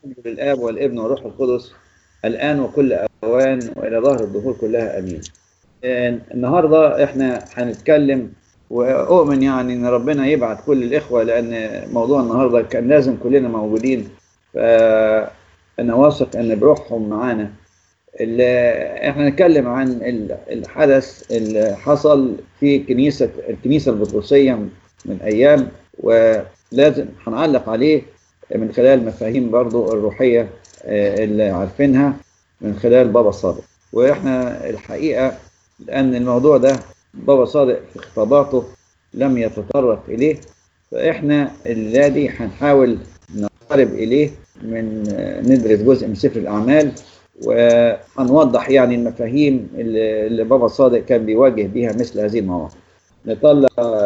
للآب والابن والروح القدس الآن وكل أوان وإلى ظهر الدهور كلها أمين آه، النهاردة إحنا هنتكلم وأؤمن يعني إن ربنا يبعت كل الإخوة لأن موضوع النهاردة كان لازم كلنا موجودين فأنا واثق إن بروحهم معانا ال- إحنا نتكلم عن ال- الحدث اللي حصل في كنيسة الكنيسة البطرسية من أيام ولازم هنعلق عليه من خلال مفاهيم برضو الروحية آه، اللي عارفينها من خلال بابا صادق واحنا الحقيقة لأن الموضوع ده بابا صادق في خطاباته لم يتطرق إليه فإحنا الليلة دي هنحاول نقرب إليه من آه، ندرس جزء من سفر الأعمال وهنوضح يعني المفاهيم اللي اللي بابا صادق كان بيواجه بيها مثل هذه المواقف نطلع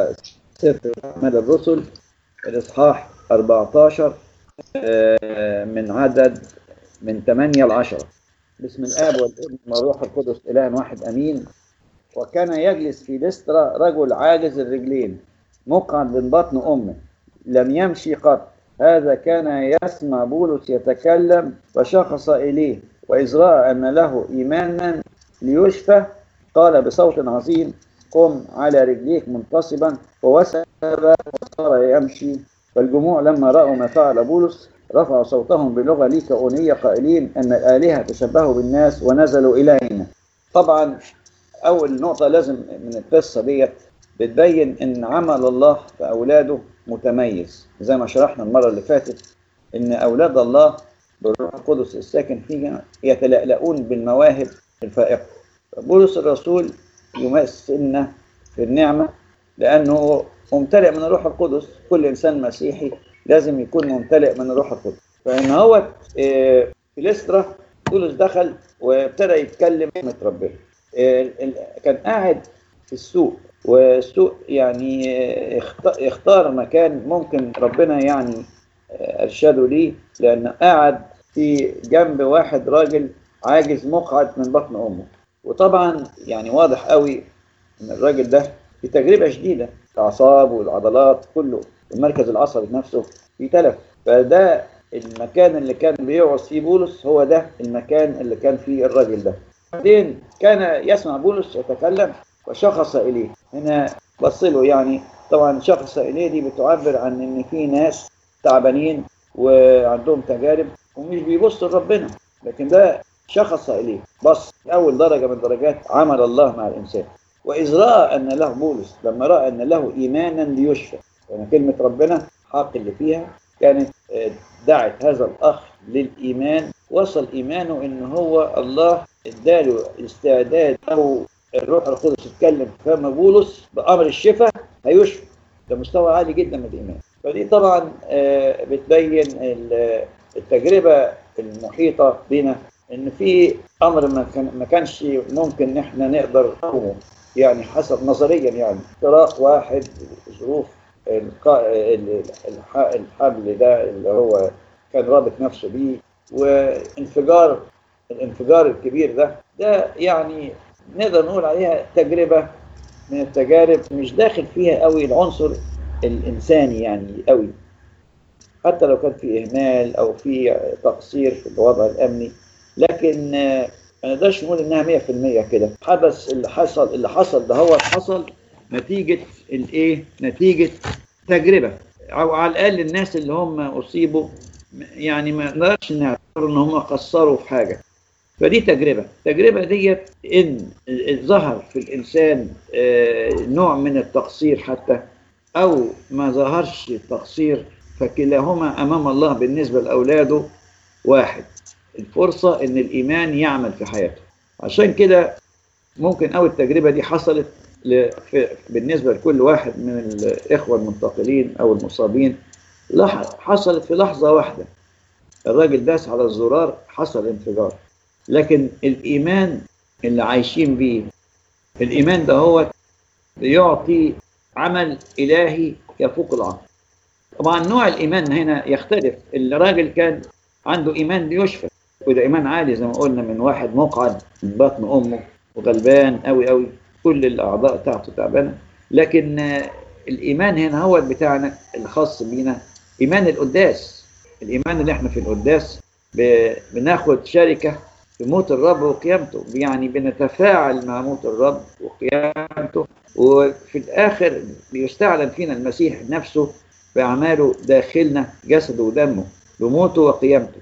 سفر أعمال الرسل الإصحاح 14 آه، من عدد من 8 ل 10 بسم الآب والابن والروح القدس إله واحد أمين وكان يجلس في لسترا رجل عاجز الرجلين مقعد من بطن أمه لم يمشي قط هذا كان يسمع بولس يتكلم فشخص إليه وإذ رأى أن له إيمانا ليشفى قال بصوت عظيم قم على رجليك منتصبا فوسب وصار يمشي فالجموع لما رأوا ما فعل بولس رفعوا صوتهم بلغة ليكاونية قائلين أن الآلهة تشبهوا بالناس ونزلوا إلينا طبعا أول نقطة لازم من القصة ديت بتبين أن عمل الله في أولاده متميز زي ما شرحنا المرة اللي فاتت أن أولاد الله بالروح القدس الساكن فيها يتلألؤون بالمواهب الفائقة بولس الرسول يمثلنا في النعمة لأنه ممتلئ من الروح القدس كل إنسان مسيحي لازم يكون ممتلئ من الروح القدس فإن هو آه، في لسترا بولس دخل وابتدى يتكلم كلمة ربنا آه، ال- كان قاعد في السوق والسوق يعني آه، اخت- اختار مكان ممكن ربنا يعني آه، ارشده ليه لأنه قاعد في جنب واحد راجل عاجز مقعد من بطن أمه وطبعا يعني واضح قوي ان الراجل ده في تجربه شديده الاعصاب والعضلات كله المركز العصبي نفسه في تلف فده المكان اللي كان بيقعد فيه بولس هو ده المكان اللي كان فيه الراجل ده بعدين كان يسمع بولس يتكلم وشخص اليه هنا بص له يعني طبعا شخص اليه دي بتعبر عن ان في ناس تعبانين وعندهم تجارب ومش بيبصوا لربنا لكن ده شخص اليه بص اول درجه من درجات عمل الله مع الانسان وإذ رأى أن له بولس لما رأى أن له إيمانا ليشفى يعني كلمة ربنا حق اللي فيها كانت آه، دعت هذا الأخ للإيمان وصل إيمانه إن هو الله اداله استعداد أو الروح القدس اتكلم في فم بولس بأمر الشفاء هيشفى ده مستوى عالي جدا من الإيمان فدي طبعا آه، بتبين ال- التجربة المحيطة بنا إن في أمر ما كان- ما كانش ممكن إن إحنا نقدر نقومه يعني حسب نظريا يعني اختراق واحد ظروف القا- ال- الح- الحبل ده اللي هو كان رابط نفسه بيه وانفجار الانفجار الكبير ده ده يعني نقدر نقول عليها تجربة من التجارب مش داخل فيها قوي العنصر الإنساني يعني قوي حتى لو كان في إهمال أو في تقصير في الوضع الأمني لكن آه، ما نقدرش نقول انها 100% كده حدث اللي حصل اللي حصل ده هو حصل نتيجه الايه نتيجه تجربه او على الاقل الناس اللي هم اصيبوا يعني ما نقدرش نعتبر ان هم قصروا في حاجه فدي تجربه التجربه ديت ان ظهر في الانسان آه، نوع من التقصير حتى او ما ظهرش التقصير فكلاهما امام الله بالنسبه لاولاده واحد الفرصة إن الإيمان يعمل في حياته عشان كده ممكن أول التجربة دي حصلت ل... في... بالنسبة لكل واحد من الإخوة المنتقلين أو المصابين لح... حصلت في لحظة واحدة الراجل داس على الزرار حصل انفجار لكن الإيمان اللي عايشين بيه الإيمان ده هو بيعطي عمل إلهي يفوق العقل طبعا نوع الإيمان هنا يختلف الراجل كان عنده إيمان ليشفى وده إيمان عالي زي ما قلنا من واحد مقعد من بطن أمه وغلبان قوي قوي كل الأعضاء بتاعته تعبانة لكن آه، الإيمان هنا هو بتاعنا الخاص بينا إيمان القداس الإيمان اللي احنا في القداس ب- بناخد شركة في موت الرب وقيامته يعني بنتفاعل مع موت الرب وقيامته وفي الآخر بيستعلن فينا المسيح نفسه بأعماله داخلنا جسده ودمه بموته وقيامته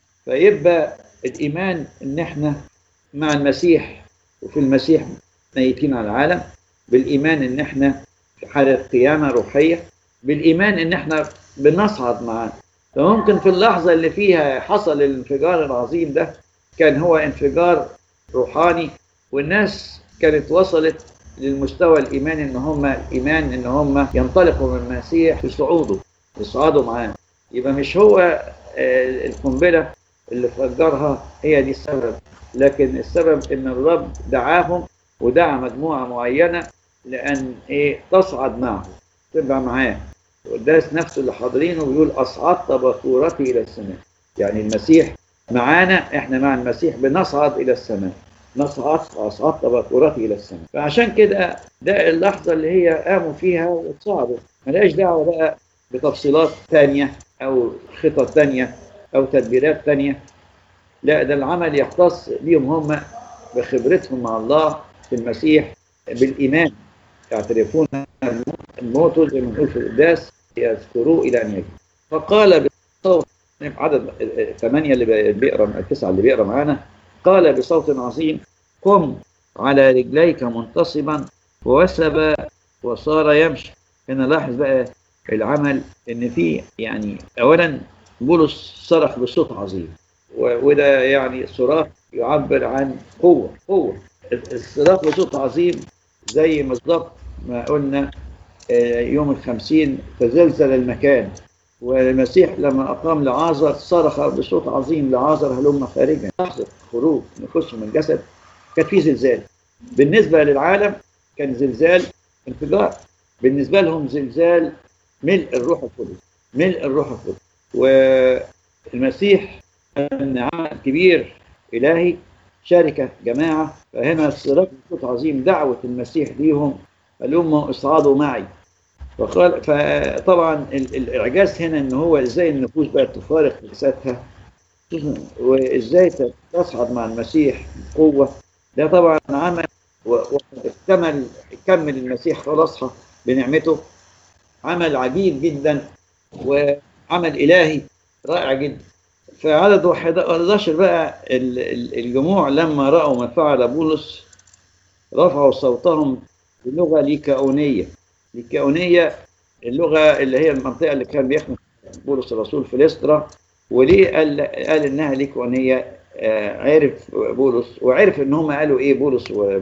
فيبقى الإيمان إن إحنا مع المسيح وفي المسيح ميتين على العالم بالإيمان إن إحنا في حالة قيامة روحية بالإيمان إن إحنا بنصعد معاه فممكن في اللحظة اللي فيها حصل الانفجار العظيم ده كان هو انفجار روحاني والناس كانت وصلت للمستوى الإيماني إن هم إيمان إن هم ينطلقوا من المسيح في صعوده يصعدوا معاه يبقى مش هو آه، القنبلة اللي فجرها هي دي السبب لكن السبب إن الرب دعاهم ودعا مجموعة معينة لأن إيه تصعد معه تبقى معاه والدرس نفسه اللي حاضرينه بيقول أصعدت بكورتي إلى السماء يعني المسيح معانا إحنا مع المسيح بنصعد إلى السماء نصعد أصعدت بكورتي إلى السماء فعشان كده ده اللحظة اللي هي قاموا فيها وتصعدوا ملهاش دعوة بقى بتفصيلات تانية أو خطط تانية أو تدبيرات تانية لا ده العمل يختص بيهم هم بخبرتهم مع الله في المسيح بالإيمان يعترفون الموت زي ما بنقول في القداس يذكروه إلى أن يجي فقال بصوت عدد ثمانية اللي بيقرا التسعة اللي بيقرا معانا قال بصوت عظيم قم على رجليك منتصبا ووثب وصار يمشي هنا لاحظ بقى العمل ان في يعني اولا بولس صرخ بصوت عظيم و- وده يعني صراخ يعبر عن قوه قوه الصراخ بصوت عظيم زي بالظبط ما قلنا آه، يوم الخمسين تزلزل المكان والمسيح لما أقام لعازر صرخ بصوت عظيم لعازر هلم خارجا لحظة خروج نفوسهم من الجسد كان في زلزال بالنسبة للعالم كان زلزال انفجار بالنسبة لهم زلزال ملء الروح القدس ملء الروح القدس والمسيح كان عمل كبير إلهي شركة جماعة فهنا الصراخ بصوت عظيم دعوة المسيح ليهم قال لهم اصعدوا معي فقال فطبعا ال- الاعجاز هنا ان هو ازاي النفوس بقت تفارق جسدها وازاي تصعد مع المسيح بقوه ده طبعا عمل و- واكتمل كمل المسيح خلاصها بنعمته عمل عجيب جدا وعمل الهي رائع جدا فعدد 11 بقى ال- ال- الجموع لما راوا ما فعل بولس رفعوا صوتهم بلغه ليكاونيه ليكاونيه اللغه اللي هي المنطقه اللي كان بيخدم بولس الرسول في ليسترا وليه قال قال انها ليكاونيه آه، عرف بولس وعرف ان هم قالوا ايه بولس و-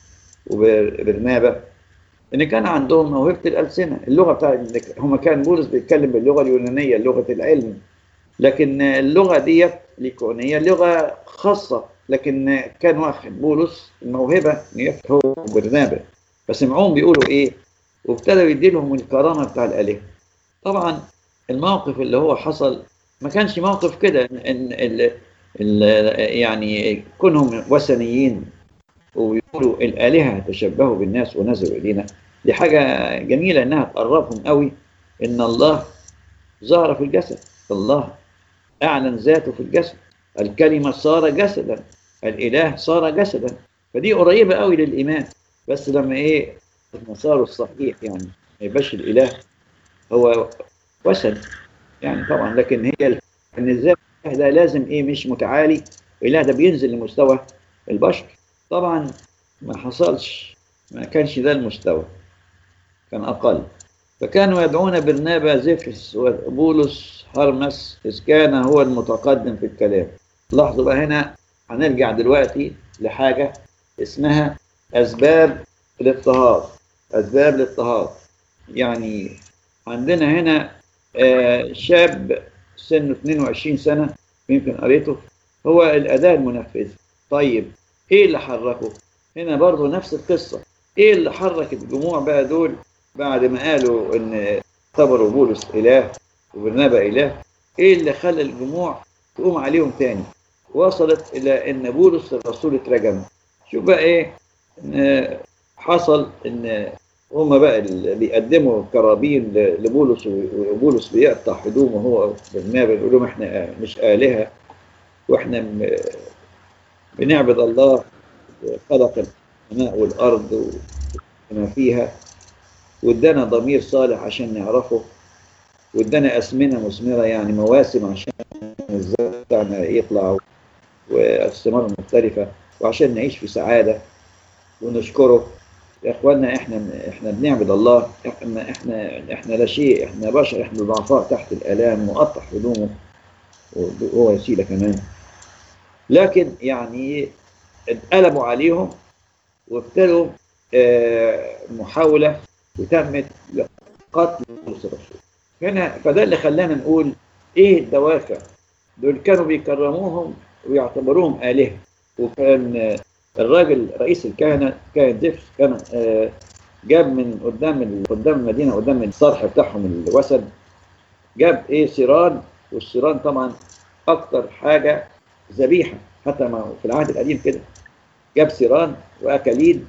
وبرنابا ان كان عندهم موهبه الالسنه اللغه بتاع هم كان بولس بيتكلم باللغه اليونانيه لغه العلم لكن اللغه ديت ليكونيه لغه خاصه لكن كان واخد بولس الموهبه ان يفهم هو برنابا فسمعوهم بيقولوا ايه وابتدوا يدي لهم الكرامه بتاع الالهه طبعا الموقف اللي هو حصل ما كانش موقف كده ان ال ال يعني كونهم وثنيين ويقولوا الالهه تشبهوا بالناس ونزلوا الينا دي حاجه جميله انها تقربهم قوي ان الله ظهر في الجسد الله اعلن ذاته في الجسد الكلمه صار جسدا الاله صار جسدا فدي قريبه قوي للايمان بس لما ايه المسار الصحيح يعني ما يبقاش الاله هو وثن يعني طبعا لكن هي ال- ان ازاي الإله ده لازم ايه مش متعالي الاله ده بينزل لمستوى البشر طبعا ما حصلش ما كانش ده المستوى كان اقل فكانوا يدعون برنابا زفس وبولس هرمس إذ كان هو المتقدم في الكلام لاحظوا بقى هنا هنرجع دلوقتي لحاجة اسمها أسباب الاضطهاد أسباب الاضطهاد يعني عندنا هنا آه، شاب سنه 22 سنة يمكن قريته هو الأداة المنفذة طيب إيه اللي حركه؟ هنا برضه نفس القصة إيه اللي حرك الجموع بقى دول بعد ما قالوا إن اعتبروا بولس إله وبرنابا إله إيه اللي خلى الجموع تقوم عليهم تاني وصلت إلى إن بولس الرسول اترجم شوف بقى إيه إن حصل إن هما بقى اللي بيقدموا كرابين ل- لبولس وبولس بيقطع هدومه هو برنابا يقول لهم احنا مش آلهة واحنا م- بنعبد الله خلق السماء والارض وما فيها وادانا ضمير صالح عشان نعرفه وادانا ازمنه مثمره يعني مواسم عشان الزرع بتاعنا يطلع والثمار مختلفه وعشان نعيش في سعاده ونشكره يا اخوانا احنا احنا بنعبد الله احنا احنا احنا لا شيء احنا بشر احنا ضعفاء تحت الالام مقطع هدومه وهو وسيله كمان لكن يعني اتقلبوا عليهم وابتدوا آه، محاوله وتمت لقتل بولس الرسول هنا فده اللي خلانا نقول ايه الدوافع دول كانوا بيكرموهم ويعتبروهم آلهة وكان آه، الراجل رئيس الكهنة كان زفس كان آه، جاب من قدام ال- قدام المدينة قدام الصرح بتاعهم الوسد جاب ايه سيران والسيران طبعا اكتر حاجة ذبيحة حتى ما في العهد القديم كده جاب سيران واكاليد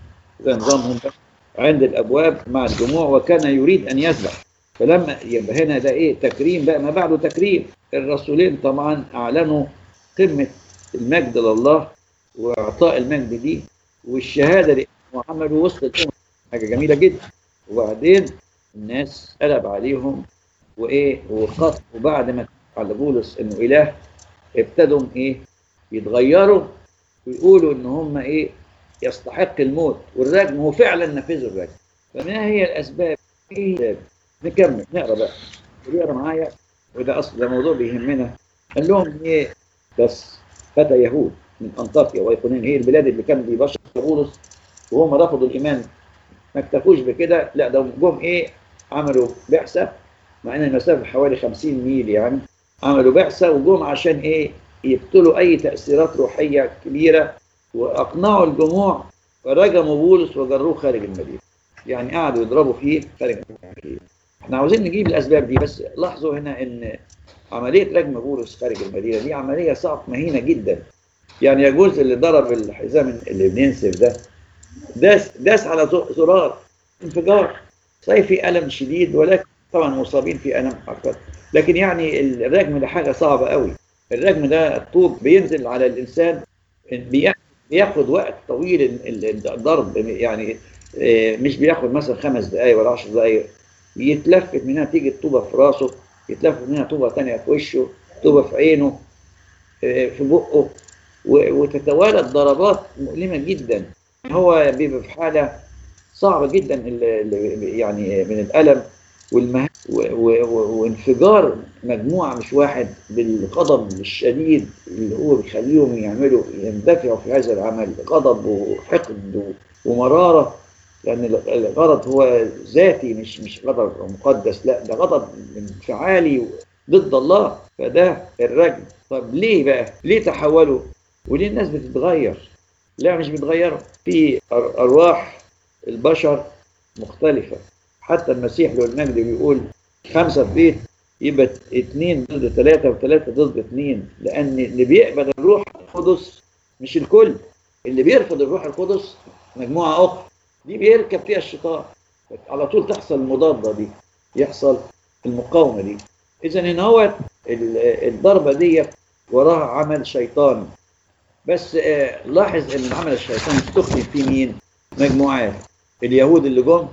ده نظامهم ده عند الابواب مع الجموع وكان يريد ان يذبح فلما يبقى هنا ده ايه تكريم بقى ما بعده تكريم الرسولين طبعا اعلنوا قمه المجد لله واعطاء المجد ليه والشهاده لانه عملوا وسط الامم حاجه جميله جدا وبعدين الناس قلب عليهم وايه وقط وبعد ما على بولس انه اله ابتدوا ايه يتغيروا ويقولوا ان هم ايه يستحق الموت والرجم وفعلا نفذوا الرجم فما هي الاسباب؟ ايه الاسباب؟ نكمل نقرا بقى نقرا معايا وده اصل ده موضوع بيهمنا قال لهم ايه بس فتى يهود من انطاكيا وايقونين هي البلاد اللي كان بيبشر بولس وهم رفضوا الايمان ما اكتفوش بكده لا ده جم ايه عملوا بعثه مع ان المسافه حوالي 50 ميل يعني عملوا بعثه وجم عشان ايه يبطلوا اي تاثيرات روحيه كبيره واقنعوا الجموع فرجموا بولس وجروه خارج المدينه يعني قعدوا يضربوا فيه خارج المدينه احنا عاوزين نجيب الاسباب دي بس لاحظوا هنا ان عمليه رجم بولس خارج المدينه دي عمليه صعبه مهينه جدا يعني يجوز اللي ضرب الحزام اللي بننسف ده داس داس على زرار انفجار صحيح في الم شديد ولكن طبعا مصابين في الم اكثر لكن يعني الرجم ده حاجه صعبه قوي الرجم ده الطوب بينزل على الانسان بي- بياخد وقت طويل ال- ال- الضرب يعني آه، مش بياخد مثلا خمس دقائق ولا عشر دقائق يتلفت منها تيجي الطوبه في راسه يتلفت منها طوبه تانية في وشه طوبه في عينه آه، في بقه و- وتتوالى الضربات مؤلمه جدا هو بيبقى في حاله صعبه جدا ال- ال- يعني من الالم والمه... و... و... و... وانفجار مجموعه مش واحد بالغضب الشديد اللي هو بيخليهم يعملوا يندفعوا في هذا العمل غضب وحقد و... ومراره لان ال- الغضب هو ذاتي مش مش غضب مقدس لا ده غضب انفعالي ضد الله فده الرجم طب ليه بقى؟ ليه تحولوا؟ وليه الناس بتتغير؟ لا مش بيتغيروا في أر- ارواح البشر مختلفه حتى المسيح له المجد بيقول خمسه في بيت يبقى اثنين ضد ثلاثه وثلاثه ضد اثنين لان اللي بيقبل الروح القدس مش الكل اللي بيرفض الروح القدس مجموعه اخرى دي بيركب فيها الشيطان على طول تحصل المضاده دي يحصل المقاومه دي اذا هنا هو ال- الضربه دي وراها عمل شيطاني بس آه، لاحظ ان عمل الشيطان استخدم فيه مين؟ مجموعات اليهود اللي جم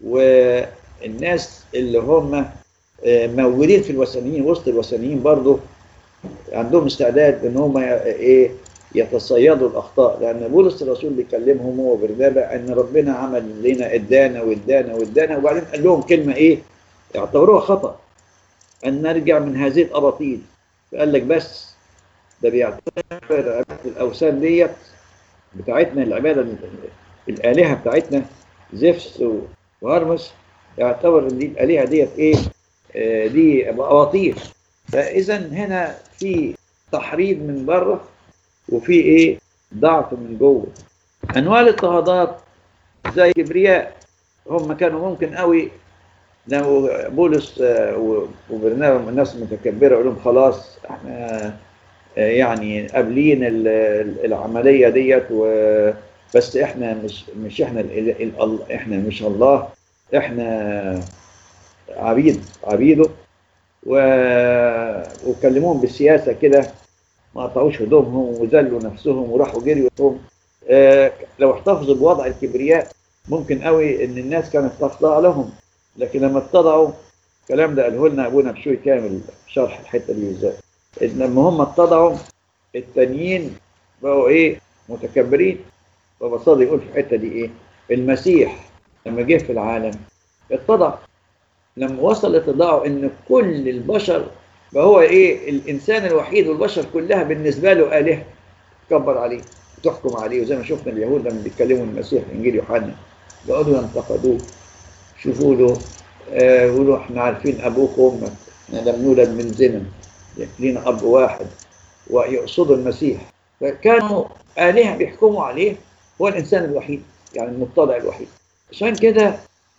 والناس اللي هم آه، موجودين في الوثنيين وسط الوثنيين برضه عندهم استعداد ان هم ايه يتصيدوا الاخطاء لان بولس الرسول بيكلمهم هو وبرنابا ان ربنا عمل لنا ادانا وادانا وادانا وبعدين قال لهم كلمه ايه اعتبروها خطا ان نرجع من هذه الاباطيل فقال لك بس ده بيعتبر عباده الاوثان ديت بتاعتنا العباده ال- الالهه بتاعتنا زفس وهرمس يعتبر ان دي الالهه ديت ايه آه، دي اباطيل فاذا هنا في تحريض من بره وفي ايه ضعف من جوه انواع الاضطهادات زي كبرياء هم كانوا ممكن قوي لو بولس آه، و- وبرنابا من الناس المتكبره يقول لهم خلاص احنا آه، يعني قابلين ال- ال- العمليه ديت و بس احنا مش مش احنا ال ال ال احنا مش الله احنا عبيد عبيده و... وكلموهم بسياسه كده ما قطعوش هدومهم وذلوا نفسهم وراحوا جريوا هم آه لو احتفظوا بوضع الكبرياء ممكن قوي ان الناس كانت تخضع لهم لكن لما اتضعوا الكلام ده قاله لنا ابونا بشوي كامل شرح الحته دي ازاي ان لما هم اتضعوا التانيين بقوا ايه متكبرين بابا صادق يقول في الحته دي ايه المسيح لما جه في العالم اتضع لما وصل اتضاعه ان كل البشر فهو ايه الانسان الوحيد والبشر كلها بالنسبه له الهه تكبر عليه وتحكم عليه وزي ما شفنا اليهود لما بيتكلموا المسيح في انجيل يوحنا يقعدوا ينتقدوه شوفوا له آه يقولوا احنا عارفين ابوك وامك احنا لم نولد من زنا لينا اب واحد ويقصدوا المسيح فكانوا الهه بيحكموا عليه هو الانسان الوحيد يعني المتضع الوحيد عشان كده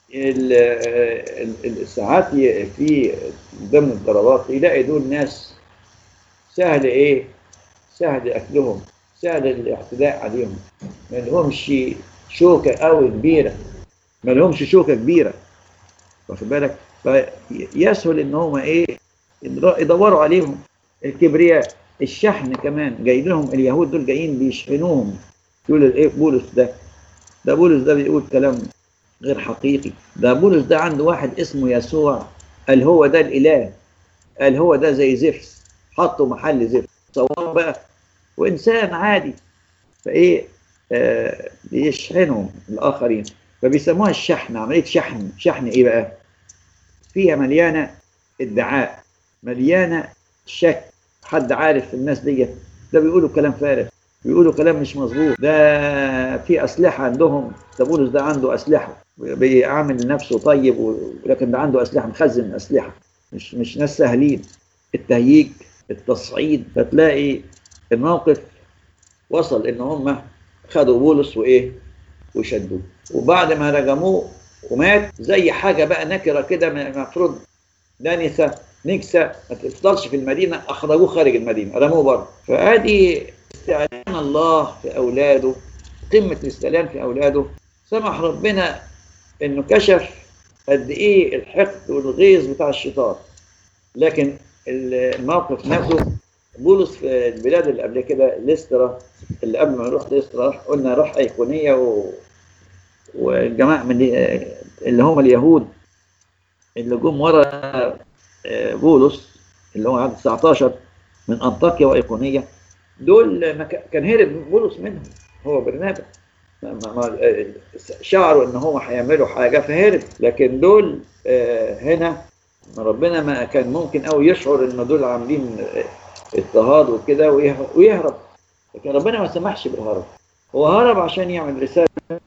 ساعات في ضمن الضربات يلاقي دول ناس سهل ايه سهل اكلهم سهل الاعتداء عليهم ما لهمش شوكه قوي كبيره ما لهمش شوكه كبيره واخد بالك فيسهل ان هم ايه يدوروا عليهم الكبرياء الشحن كمان جاي لهم اليهود دول جايين بيشحنوهم يقول ايه بولس ده ده بولس ده بيقول كلام غير حقيقي ده بولس ده عنده واحد اسمه يسوع قال هو ده الاله قال هو ده زي زفس حطه محل زفس صواب بقى وانسان عادي فايه آه بيشحنهم الاخرين فبيسموها الشحن عمليه شحن شحن ايه بقى فيها مليانه ادعاء مليانه شك حد عارف الناس ديت ده بيقولوا كلام فارغ بيقولوا كلام مش مظبوط ده في اسلحه عندهم ده بولس ده عنده اسلحه بيعامل نفسه طيب ولكن ده عنده اسلحه مخزن اسلحه مش مش ناس سهلين التهييج التصعيد فتلاقي الموقف وصل ان هم خدوا بولس وايه وشدوه وبعد ما رجموه ومات زي حاجه بقى نكره كده المفروض دانسه نكسه ما تفضلش في المدينه اخرجوه خارج المدينه رموه بره فادي استعلان الله في اولاده قمه الاستعلان في اولاده سمح ربنا انه كشف قد ايه الحقد والغيظ بتاع الشيطان لكن الموقف نفسه بولس في البلاد اللي قبل كده ليسترا اللي قبل ما يروح ليسترا قلنا راح ايقونيه و... والجماعه من اللي هم اليهود اللي جم ورا بولس اللي هو عدد 19 من انطاكيا وايقونيه دول كان هرب بولس منهم هو برنابا شعروا ان هم هيعملوا حاجه فهرب لكن دول هنا ربنا ما كان ممكن قوي يشعر ان دول عاملين اضطهاد وكده ويهرب لكن ربنا ما سمحش بالهرب هو هرب عشان يعمل رساله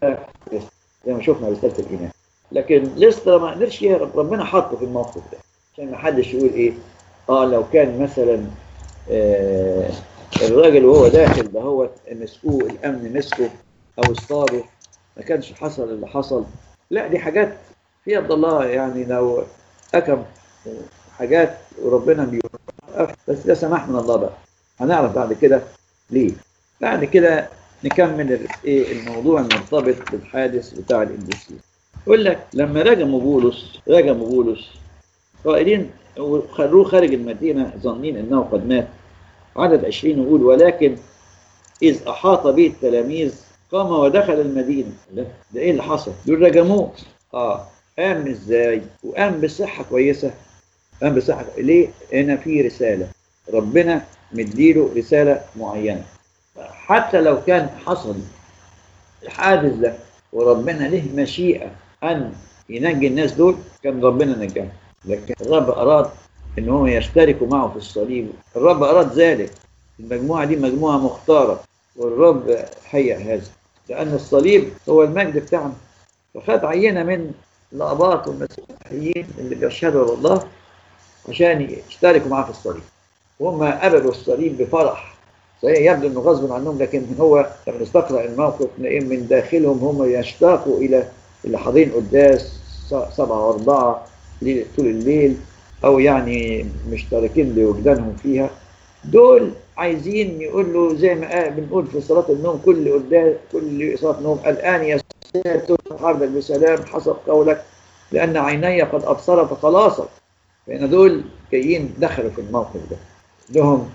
زي ما شفنا رساله الايمان لكن لسه ما قدرش يهرب ربنا حطه في الموقف ده عشان ما حدش يقول ايه اه لو كان مثلا آه الراجل وهو داخل ده هو مسكوه الامن مسكه او اصطاده ما كانش حصل اللي حصل لا دي حاجات في يد الله يعني لو حكم حاجات وربنا بيوقف بس ده سماح من الله بقى هنعرف بعد كده ليه بعد كده نكمل ايه الموضوع المرتبط بالحادث بتاع الانجليزي يقول لك لما رجموا بولس رجموا بولس قائلين وخروه خارج المدينه ظانين انه قد مات عدد 20 يقول ولكن اذ احاط به التلاميذ قام ودخل المدينه ده, ده ايه اللي حصل؟ دول رجموه اه قام ازاي؟ وقام بصحه كويسه قام بصحه ليه؟ هنا في رساله ربنا مديله رساله معينه حتى لو كان حصل الحادث ده وربنا له مشيئه ان ينجي الناس دول كان ربنا نجاهم لكن الرب اراد ان هم يشتركوا معه في الصليب الرب اراد ذلك المجموعه دي مجموعه مختاره والرب هيأ هذا لان الصليب هو المجد بتاعنا فخد عينه من الاباط والمسيحيين اللي بيشهدوا لله عشان يشتركوا معاه في الصليب وهم قبلوا الصليب بفرح صحيح يبدو انه غصب عنهم لكن هو لما نستقرا الموقف نلاقي من داخلهم هم يشتاقوا الى اللي حاضرين قداس سبعه واربعه طول الليل او يعني مشتركين بوجدانهم فيها دول عايزين يقولوا زي ما بنقول في صلاه النوم كل قداس كل صلاه نوم الان يا ساتر حربك بسلام حسب قولك لان عيني قد ابصرت خلاصك فان دول جايين دخلوا في الموقف ده لهم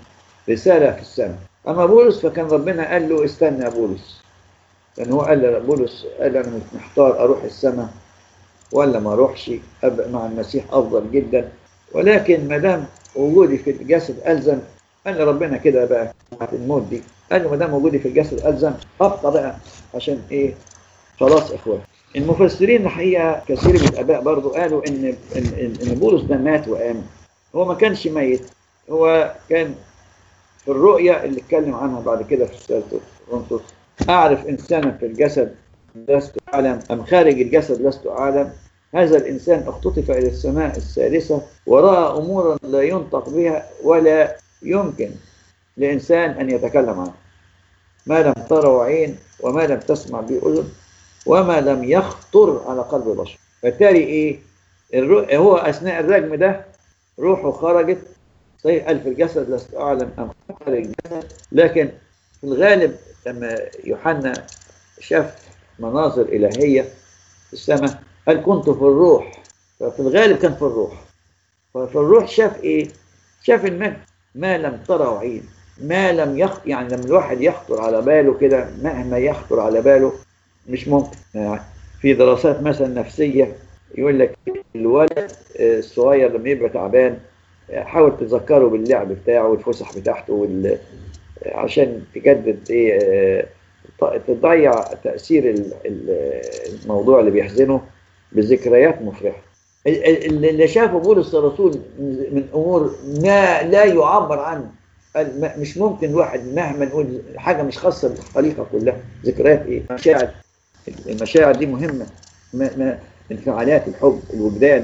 رسالة في السماء أما بولس فكان ربنا قال له استنى يا بولس لأن هو قال لبولس قال أنا مش محتار أروح السماء ولا ما أروحش أبقى مع المسيح أفضل جدا ولكن ما دام وجودي في الجسد ألزم قال ربنا كده بقى في الموت دي قال له ما دام وجودي في الجسد ألزم أبقى بقى عشان إيه خلاص إخوان المفسرين الحقيقة كثير من الآباء برضو قالوا إن إن إن بولس ده مات وقام هو ما كانش ميت هو كان في الرؤية اللي اتكلم عنها بعد كده في رسالة كورنثوس أعرف إنسانا في الجسد لست أعلم أم خارج الجسد لست أعلم هذا الإنسان اختطف إلى السماء الثالثة ورأى أمورا لا ينطق بها ولا يمكن لإنسان أن يتكلم عنها ما لم تره عين وما لم تسمع به أذن وما لم يخطر على قلب بشر فبالتالي إيه الرو... هو أثناء الرجم ده روحه خرجت صحيح قال في الجسد لست أعلم أم خارج الجسد لكن في الغالب لما يوحنا شاف مناظر إلهية في السماء قال كنت في الروح ففي الغالب كان في الروح ففي الروح شاف إيه؟ شاف المجد ما لم تره عين ما لم يخ يعني لما الواحد يخطر على باله كده مهما يخطر على باله مش ممكن يعني في دراسات مثلا نفسية يقول لك الولد الصغير لما يبقى تعبان حاول تذكره باللعب بتاعه والفسح بتاعته وال... عشان تجدد ايه تضيع تأثير الموضوع اللي بيحزنه بذكريات مفرحة اللي شافه بولس الرسول من أمور ما لا يعبر عنه مش ممكن واحد مهما نقول حاجة مش خاصة بالخليقة كلها ذكريات ايه مشاعر المشاعر دي مهمة ما ما انفعالات الحب الوجدان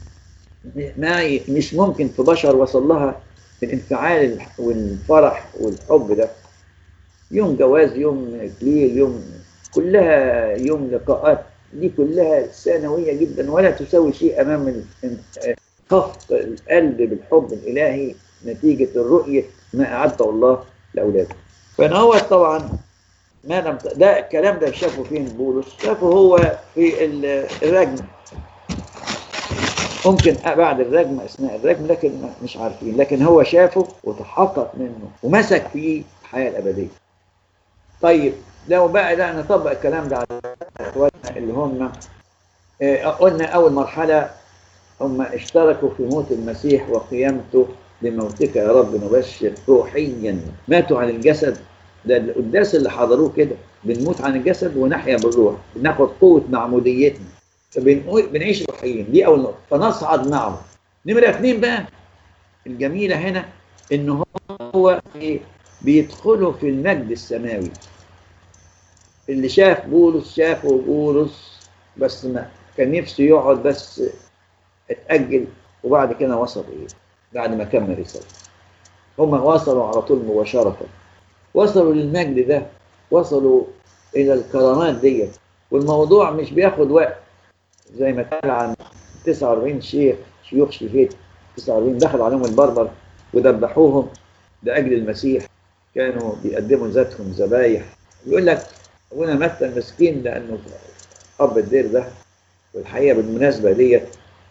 ما مش ممكن في بشر وصل لها الانفعال والفرح والحب ده يوم جواز يوم اكليل يوم كلها يوم لقاءات دي كلها ثانوية جدا ولا تساوي شيء أمام خفق القلب بالحب الإلهي نتيجة الرؤية ما أعده الله لأولاده فأنا هو طبعا ما لم ده الكلام ده شافه فين بولس شافه هو في الرجم ممكن بعد الرجم اثناء الرجم لكن مش عارفين لكن هو شافه وتحقق منه ومسك فيه الحياه الابديه. طيب لو بقى لا نطبق الكلام ده على اخواتنا اللي هم قلنا اول مرحله هم اشتركوا في موت المسيح وقيامته لموتك يا رب نبشر روحيا ماتوا عن الجسد ده القداس اللي حضروه كده بنموت عن الجسد ونحيا بالروح بناخد قوه معموديتنا فبنعيش روحيين دي اول نقطه فنصعد معه نمره اثنين بقى الجميله هنا ان هو إيه؟ بيدخلوا في المجد السماوي اللي شاف بولس شافه بولس بس ما كان نفسه يقعد بس اتأجل وبعد كده وصل ايه بعد ما كمل رسالته هم وصلوا على طول مباشرة وصلوا للمجد ده وصلوا إلى الكرامات ديت والموضوع مش بياخد وقت زي ما قال عن 49 شيخ شيوخ شيخيت 49 دخل عليهم البربر وذبحوهم لأجل المسيح كانوا بيقدموا ذاتهم ذبايح يقول لك ابونا متى المسكين لأنه أب الدير ده والحقيقة بالمناسبة ديت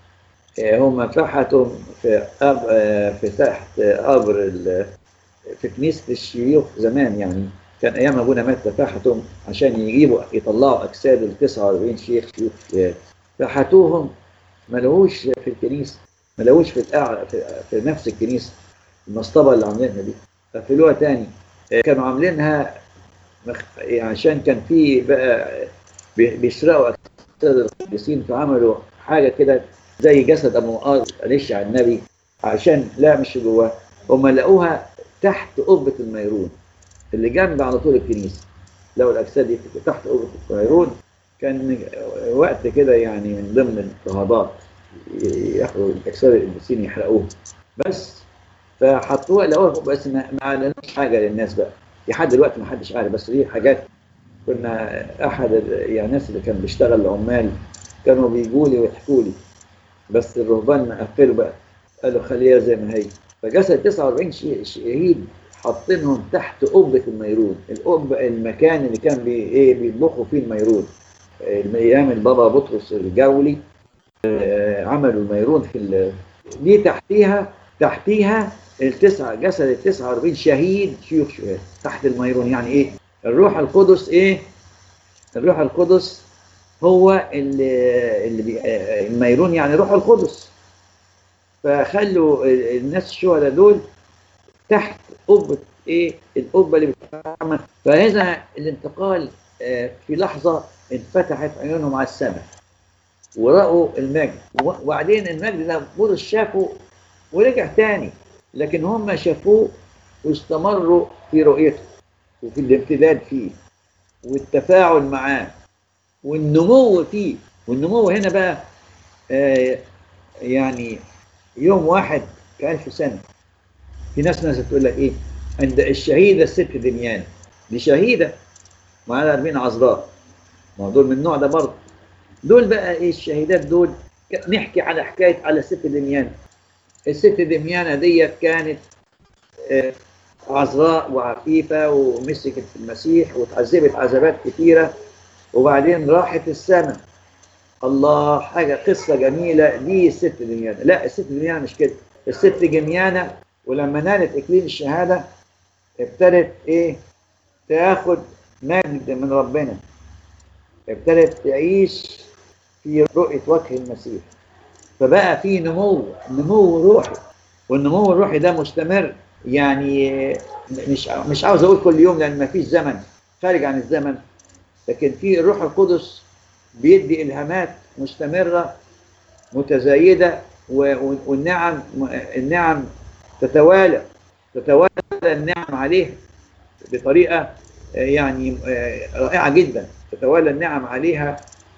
هم فحتوا في أب في تحت قبر في كنيسة الشيوخ زمان يعني كان أيام أبونا متى فحتهم عشان يجيبوا يطلعوا أجساد ال 49 شيخ شيوخ فحتوهم ما لقوش في الكنيسة ما لقوش في, في, في نفس الكنيسة المصطبة اللي عاملينها دي قفلوها تاني كانوا عاملينها مخ... عشان كان في بقى بيسرقوا أجساد القديسين فعملوا حاجة كده زي جسد أبو مقاص أليش على النبي عشان لا مش جواه هم لقوها تحت قبة الميرون اللي جنب على طول الكنيسة لقوا الأجساد دي تحت قبة الميرون كان وقت كده يعني من ضمن الاضطهادات ياخدوا الاجساد القديسين يحرقوها بس فحطوها لقوها بس ما اعلنوش حاجه للناس بقى لحد دلوقتي ما حدش عارف بس دي حاجات كنا احد يعني الناس اللي كان بيشتغل عمال كانوا بيجوا لي ويحكوا لي بس الرهبان قفلوا بقى قالوا خليها زي ما هي فجسد 49 شهيد حاطينهم تحت قبة الميرون القبة المكان اللي كان بي ايه بيطبخوا فيه الميرون ايام البابا بطرس الجولي عملوا الميرون في دي تحتيها تحتيها التسعة جسد ال 49 شهيد شيوخ شهاد تحت الميرون يعني ايه الروح القدس ايه الروح القدس هو اللي, اللي بي... الميرون يعني روح القدس فخلوا الناس الشهداء دول تحت قبة ايه القبة اللي بتتعمل فهذا الانتقال في لحظة انفتحت عيونهم على السماء ورأوا المجد وبعدين المجد ده بولس شافه ورجع تاني لكن هم شافوه واستمروا في رؤيته وفي الامتداد فيه والتفاعل معاه والنمو فيه والنمو هنا بقى آه يعني يوم واحد كألف سنة في ناس ناس تقول لك ايه عند الشهيدة الست دميان دي شهيدة معاها 40 عذراء ما دول من النوع ده برضه دول بقى ايه الشهيدات دول نحكي على حكاية على ست دميان الست دميانة ديت كانت آه عذراء وعفيفة ومسكت في المسيح وتعذبت عذابات كثيرة وبعدين راحت السماء الله حاجة قصة جميلة دي الست دميانة لا الست دميانة مش كده الست دميانة ولما نالت إكليل الشهادة ابتدت إيه تاخد مجد من ربنا ابتدت تعيش في رؤية وجه المسيح فبقى في نمو نمو روحي والنمو الروحي ده مستمر يعني مش مش عاوز اقول كل يوم لان ما فيش زمن خارج عن الزمن لكن في الروح القدس بيدي الهامات مستمره متزايده والنعم النعم تتوالى تتوالى النعم عليه بطريقه يعني رائعه جدا تتوالى النعم عليها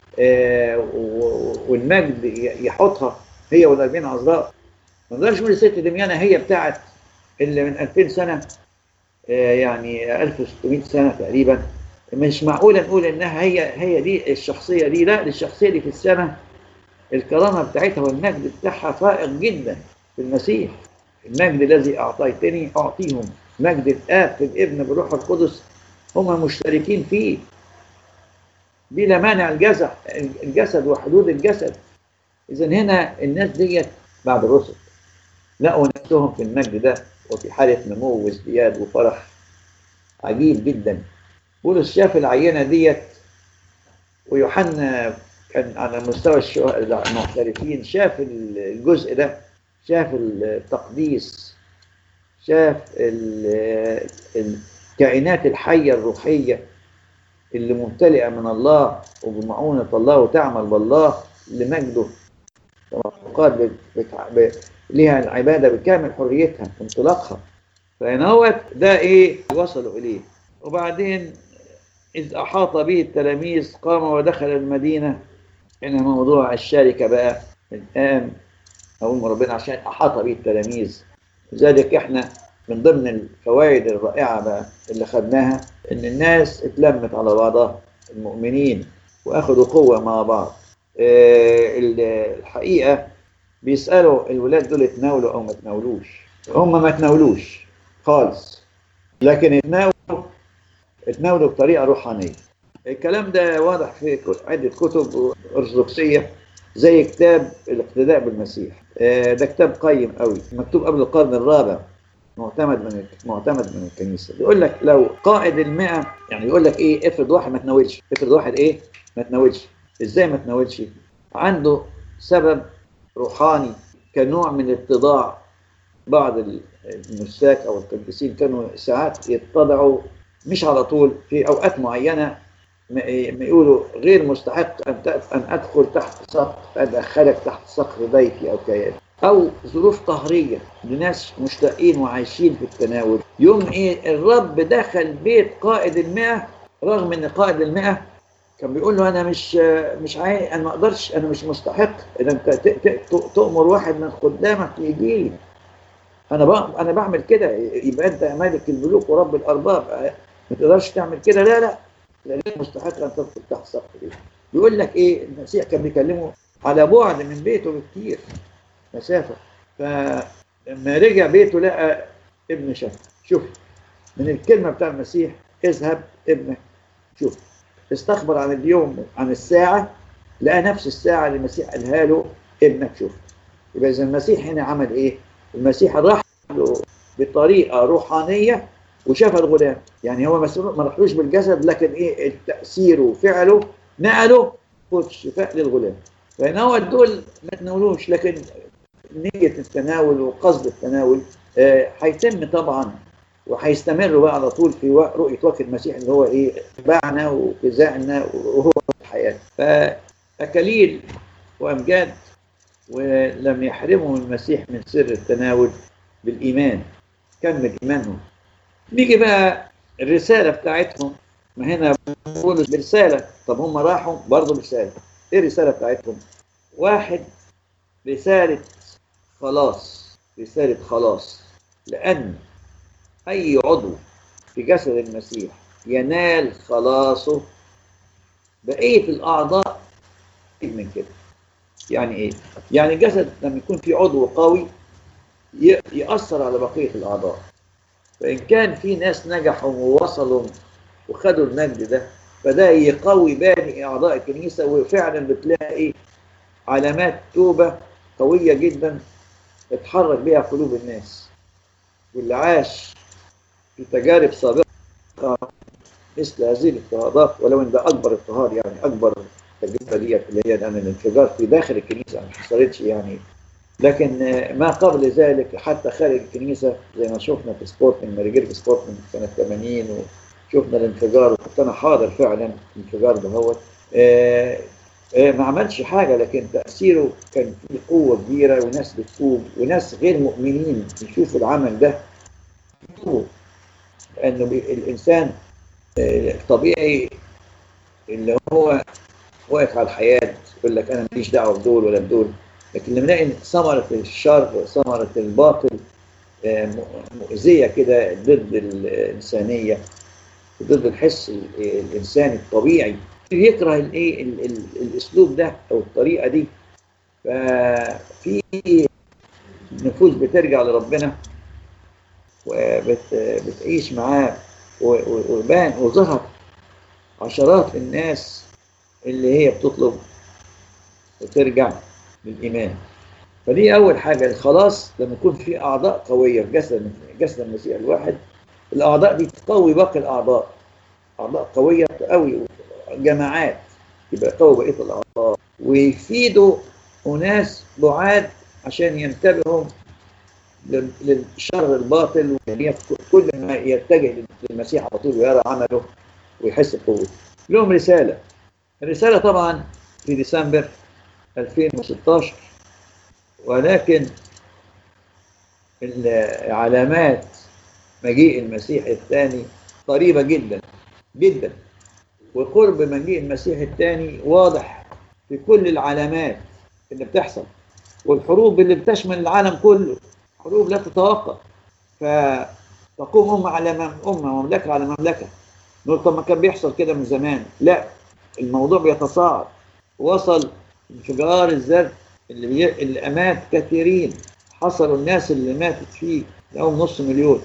والمجد يحطها هي والأربعين عذراء ما نقدرش نقول الست دميانة هي بتاعت اللي من 2000 سنة يعني 1600 سنة تقريبا مش معقولة نقول انها هي هي دي الشخصية دي لا الشخصية دي في السماء الكرامة بتاعتها والمجد بتاعها فائق جدا في المسيح المجد الذي أعطيتني أعطيهم مجد الآب في الابن بالروح القدس هم مشتركين فيه بلا مانع الجسد الجسد وحدود الجسد إذا هنا الناس ديت بعد الرسل لقوا نفسهم في المجد ده وفي حالة نمو وازدياد وفرح عجيب جدا بولس شاف العينة ديت ويوحنا كان على مستوى الشهداء المحترفين شاف الجزء ده شاف التقديس شاف الكائنات الحية الروحية اللي ممتلئة من الله وبمعونة الله وتعمل بالله لمجده قال ليها العبادة بكامل حريتها انطلاقها فإن هو ده إيه وصلوا إليه وبعدين إذ أحاط به التلاميذ قام ودخل المدينة هنا موضوع الشركة بقى الآن أقول ربنا عشان أحاط به التلاميذ لذلك إحنا من ضمن الفوائد الرائعة بقى اللي خدناها إن الناس اتلمت على بعضها المؤمنين وأخذوا قوة مع بعض أه الحقيقة بيسألوا الولاد دول اتناولوا أو ما اتناولوش هم ما اتناولوش خالص لكن اتناولوا اتناولوا بطريقة روحانية الكلام ده واضح في عدة كتب أرثوذكسية زي كتاب الاقتداء بالمسيح ده كتاب قيم قوي مكتوب قبل القرن الرابع معتمد من معتمد من الكنيسه بيقول لك لو قائد المئة يعني يقول لك ايه افرض واحد ما تناولش افرض واحد ايه ما تناولش ازاي ما تناولش عنده سبب روحاني كنوع من اتضاع بعض المساك او القديسين كانوا ساعات يتضعوا مش على طول في اوقات معينه ما يقولوا غير مستحق ان ان ادخل تحت سقف ادخلك تحت سقف بيتي او كياني او ظروف قهريه لناس مشتاقين وعايشين في التناول يوم ايه الرب دخل بيت قائد المئة رغم ان قائد المئة كان بيقول له انا مش مش عايز انا ما اقدرش انا مش مستحق ان انت تؤمر واحد من خدامك يجي لي انا انا بعمل كده يبقى انت مالك الملوك ورب الارباب ما تقدرش تعمل كده لا لا لا غير مستحق ان تدخل تحت سقف بيته بيقول لك ايه المسيح كان بيكلمه على بعد من بيته بكتير مسافة فلما رجع بيته لقى ابن شاف شوف من الكلمة بتاع المسيح اذهب ابنك شوف استخبر عن اليوم عن الساعة لقى نفس الساعة اللي المسيح قالها له ابنك شوف يبقى إذا المسيح هنا عمل إيه؟ المسيح راح له بطريقه روحانيه وشاف الغلام يعني هو ما راحلوش بالجسد لكن ايه تاثيره وفعله نقله قوه الشفاء للغلام فان هو دول ما تناولوش لكن نيه التناول وقصد التناول هيتم آه طبعا وهيستمر بقى على طول في رؤيه وقت المسيح اللي هو ايه اتباعنا وغذائنا وهو الحياه فاكاليل وامجاد ولم يحرمهم المسيح من سر التناول بالايمان كمل ايمانهم نيجي بقى الرساله بتاعتهم ما هنا بقول برساله طب هم راحوا برضه برساله ايه الرساله بتاعتهم واحد رساله خلاص رساله خلاص لان اي عضو في جسد المسيح ينال خلاصه بقيه الاعضاء من كده يعني ايه يعني الجسد لما يكون في عضو قوي يأثر على بقية الأعضاء فإن كان في ناس نجحوا ووصلوا وخدوا المجد ده فده يقوي باقي أعضاء الكنيسة وفعلا بتلاقي علامات توبة قوية جدا اتحرك بها قلوب الناس واللي عاش في تجارب سابقة مثل هذه الاضطهادات ولو ان ده اكبر اضطهاد يعني اكبر التجربه ديت اللي هي الان الانفجار في داخل الكنيسه ما حصلتش يعني لكن ما قبل ذلك حتى خارج الكنيسه زي ما شفنا في سبورتنج ماريجيرك سبورتنج سنه 80 وشفنا الانفجار وكنت انا حاضر فعلا الانفجار ده هو آه آه ما عملش حاجه لكن تاثيره كان فيه قوه كبيره وناس بتتوب وناس غير مؤمنين يشوفوا العمل ده يتوب لانه الانسان آه طبيعي اللي هو واقف على الحياه يقول لك انا ماليش دعوه بدول ولا بدول لكن لما نلاقي ثمرة الشر ثمرة الباطل مؤذية كده ضد الإنسانية ضد الحس الإنساني الطبيعي يكره الايه الاسلوب ده او الطريقه دي ففي نفوس بترجع لربنا وبتعيش معاه وبان وظهر عشرات الناس اللي هي بتطلب وترجع للإيمان فدي أول حاجة الخلاص لما يكون في أعضاء قوية في جسد جسد المسيح الواحد الأعضاء دي تقوي باقي الأعضاء أعضاء قوية تقوي جماعات يبقى قوي بقية الأعضاء ويفيدوا أناس بعاد عشان ينتبهوا للشر الباطل كل ما يتجه للمسيح على طول ويرى عمله ويحس بقوته لهم رسالة الرسالة طبعا في ديسمبر 2016 ولكن علامات مجيء المسيح الثاني قريبة جدا جدا وقرب مجيء المسيح الثاني واضح في كل العلامات اللي بتحصل والحروب اللي بتشمل العالم كله حروب لا تتوقف فتقوم أمة على أمة مملكة على مملكة نقول طب ما كان بيحصل كده من زمان لا الموضوع بيتصاعد وصل انفجار الزرع اللي, بي... اللي أمات كثيرين حصلوا الناس اللي ماتت فيه لهم نص مليون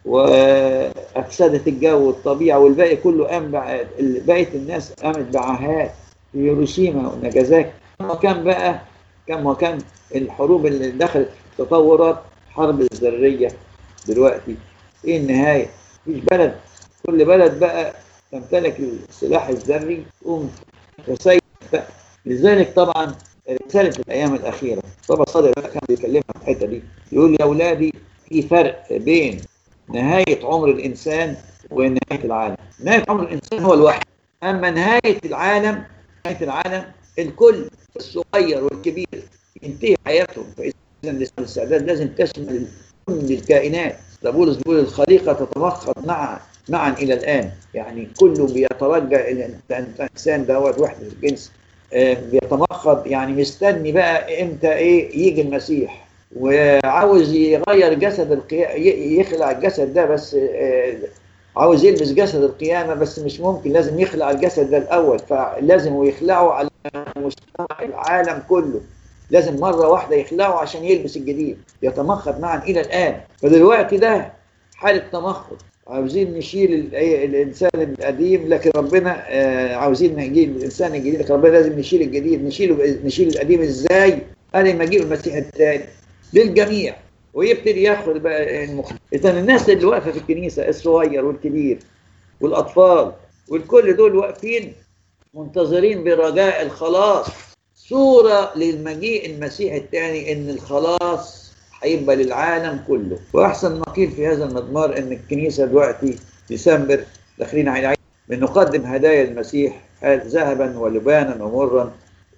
وأفسدت الجو والطبيعة والباقي كله قام بقية الناس قامت بعاهات في هيروشيما وناجازاكي وكان بقى كم وكان الحروب اللي دخلت في تطورات حرب الذرية دلوقتي ايه النهاية مفيش بلد كل بلد بقى تمتلك السلاح الذري تقوم تسيب بقى لذلك طبعا رسالة الأيام الأخيرة طبعا صادق بقى كان بيكلمها في الحتة دي يقول يا أولادي في فرق بين نهاية عمر الإنسان ونهاية العالم نهاية عمر الإنسان هو الواحد أما نهاية العالم نهاية العالم الكل الصغير والكبير ينتهي حياتهم فإذا الاستعداد لازم تشمل كل الكائنات ده بولس بيقول الخليقة تتمخض مع معا إلى الآن يعني كله بيترجى الإنسان دوت وحدة الجنس بيتمخض يعني مستني بقى امتى ايه يجي المسيح وعاوز يغير جسد القيامة يخلع الجسد ده بس عاوز يلبس جسد القيامة بس مش ممكن لازم يخلع الجسد ده الأول فلازم يخلعه على مستوى العالم كله لازم مرة واحدة يخلعه عشان يلبس الجديد يتمخض معا إلى الآن فدلوقتي ده حالة تمخض عاوزين نشيل الانسان القديم لكن ربنا عاوزين نجيب الانسان الجديد لكن ربنا لازم نشيل الجديد نشيله نشيل القديم ازاي؟ قال لما اجيب المسيح الثاني للجميع ويبتدي يدخل بقى المخ... اذا الناس اللي واقفه في الكنيسه الصغير والكبير والاطفال والكل دول واقفين منتظرين برجاء الخلاص صوره للمجيء المسيح الثاني ان الخلاص هيبقى للعالم كله واحسن ما قيل في هذا المضمار ان الكنيسه دلوقتي ديسمبر داخلين على العيد بنقدم هدايا المسيح ذهبا ولبانا ومرا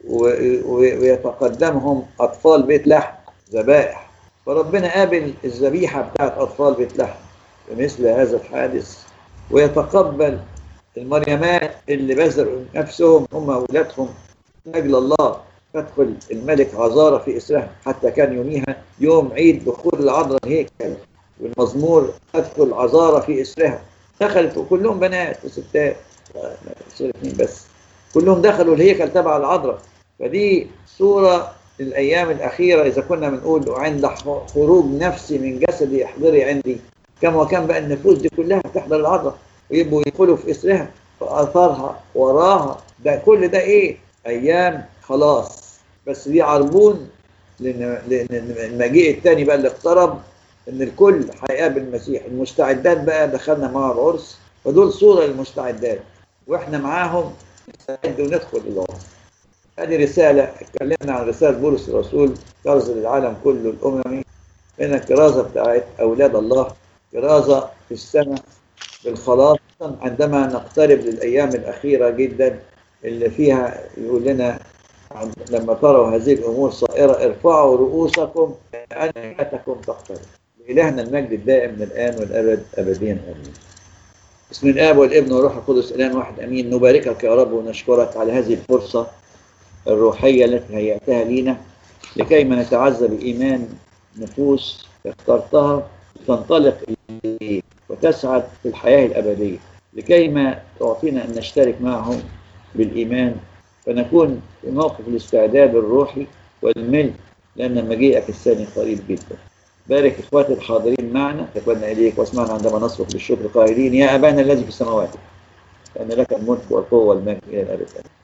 ويتقدمهم اطفال بيت لحم ذبائح فربنا قابل الذبيحه بتاعت اطفال بيت لحم بمثل هذا الحادث ويتقبل المريمات اللي بذلوا نفسهم هم اولادهم من اجل الله تدخل الملك عذارى في اسرها حتى كان يوميها يوم عيد دخول العذراء الهيكل والمزمور تدخل عذارى في اسرها دخلت وكلهم بنات وستات اثنين بس كلهم دخلوا الهيكل تبع العذراء فدي صورة للأيام الأخيرة إذا كنا بنقول عند خروج نفسي من جسدي احضري عندي كم وكم بقى النفوس دي كلها تحضر العذراء ويبقوا يدخلوا في إسرها وآثارها وراها ده كل ده إيه؟ أيام خلاص بس دي عربون لأن المجيء الثاني بقى اللي اقترب إن الكل هيقابل المسيح المستعدات بقى دخلنا مع العرس فدول صورة للمستعدات وإحنا معاهم نستعد وندخل العرس هذه رسالة اتكلمنا عن رسالة بولس الرسول كرز للعالم كله الأممي من الكرازة بتاعت أولاد الله كرازة في السماء بالخلاص عندما نقترب للأيام الأخيرة جدا اللي فيها يقول لنا لما تروا هذه الأمور صائرة ارفعوا رؤوسكم لأنكم تقترب لإلهنا المجد الدائم من الآن والأبد أبديا آمين بسم الآب والابن والروح القدس الآن واحد أمين نباركك يا رب ونشكرك على هذه الفرصة الروحية التي هيأتها لينا لكي ما نتعزى بإيمان نفوس اخترتها تنطلق إليه وتسعد في الحياة الأبدية لكي ما تعطينا أن نشترك معهم بالإيمان فنكون في موقف الاستعداد الروحي والملك لأن مجيئك الثاني قريب جدا بارك إخواتي الحاضرين معنا تكبرنا إليك واسمعنا عندما نصرخ بالشكر قائلين يا أبانا الذي في السماوات لأن لك الملك والقوة والمجد إلى الأبد